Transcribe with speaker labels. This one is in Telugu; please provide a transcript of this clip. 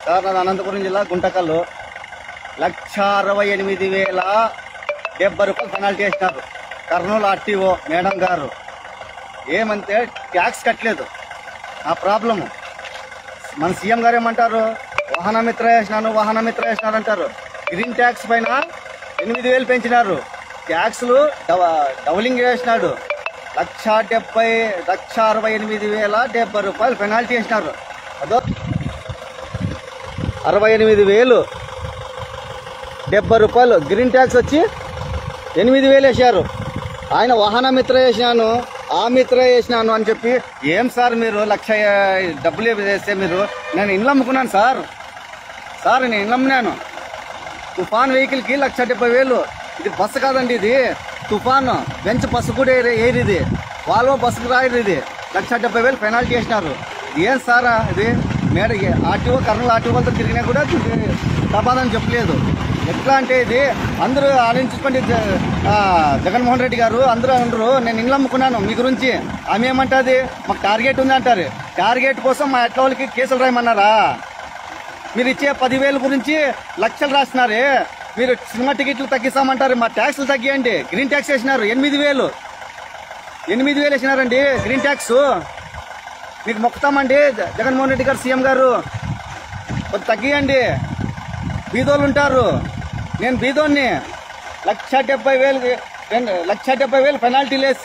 Speaker 1: సార్ నాది అనంతపురం జిల్లా గుంటకల్లు లక్ష అరవై ఎనిమిది వేల డెబ్బై రూపాయలు పెనాల్టీ వేసినారు కర్నూలు ఆర్టీఓ మేడం గారు ఏమంటే ట్యాక్స్ కట్టలేదు ఆ ప్రాబ్లము మన సీఎం గారు ఏమంటారు వాహన మిత్ర వేసినాను వాహన మిత్ర వేసినారు అంటారు గ్రీన్ ట్యాక్స్ పైన ఎనిమిది వేలు పెంచినారు ట్యాక్స్లు డవ- డబులింగ్ వేసినాడు లక్ష డెబ్బై లక్ష అరవై ఎనిమిది వేల డెబ్బై రూపాయలు పెనాల్టీ వేసినారు అదో అరవై ఎనిమిది వేలు డెబ్బై రూపాయలు గ్రీన్ ట్యాక్స్ వచ్చి ఎనిమిది వేలు వేసారు ఆయన వాహన మిత్ర వేసినాను ఆ మిత్ర వేసినాను అని చెప్పి ఏం సార్ మీరు లక్ష డబ్బులు వేస్తే మీరు నేను ఇండ్లు అమ్ముకున్నాను సార్ సార్ నేను ఇండ్లు అమ్మినాను తుఫాన్ వెహికల్కి లక్ష డెబ్బై వేలు ఇది బస్సు కాదండి ఇది తుఫాన్ బెంచ్ బస్సు కూడా ఎయిర్ ఎయిర్ ఇది వాల్వో బస్సుకు రాయరు ఇది లక్ష డెబ్బై వేలు పెనాల్టీ చేసినారు ఏం సారా ఇది మేడ ఆర్టీఓ కర్నూలు ఆర్టీఓ వాళ్ళతో తిరిగినా కూడా దీనికి సమాధానం చెప్పలేదు ఎట్లా అంటే ఇది అందరూ ఆలోచించుకోండి జ- ఆ, జగన్మోహన్ రెడ్డి గారు అందరూ అందరూ నేను ఇండ్లు అమ్ముకున్నాను మీ గురించి ఆమె ఏమంటుంది మాకు టార్గెట్ ఉంది అంటారు టార్గెట్ కోసం మా ఎట్ల వాళ్ళకి కేసులు రాయమన్నారా మీరు ఇచ్చే పదివేలు గురించి లక్షలు రాసినారే మీరు సినిమా టికెట్లు తగ్గిస్తామంటారు మా ట్యాక్స్లు తగ్గియండి గ్రీన్ ట్యాక్స్ వేసినారు ఎనిమిది వేలు ఎనిమిది వేలు వేసినారండి గ్రీన్ ట్యాక్స్ మీకు మొక్కుతామండి జ- జగన్మోహన్ రెడ్డి గారు సీఎం గారు కొద్ది తగ్గియండి బీదోళ్ళు ఉంటారు నేను బీదోన్ని లక్ష డెబ్బై వేలు రెండు లక్ష డెబ్బై వేలు పెనాల్టీ లేసి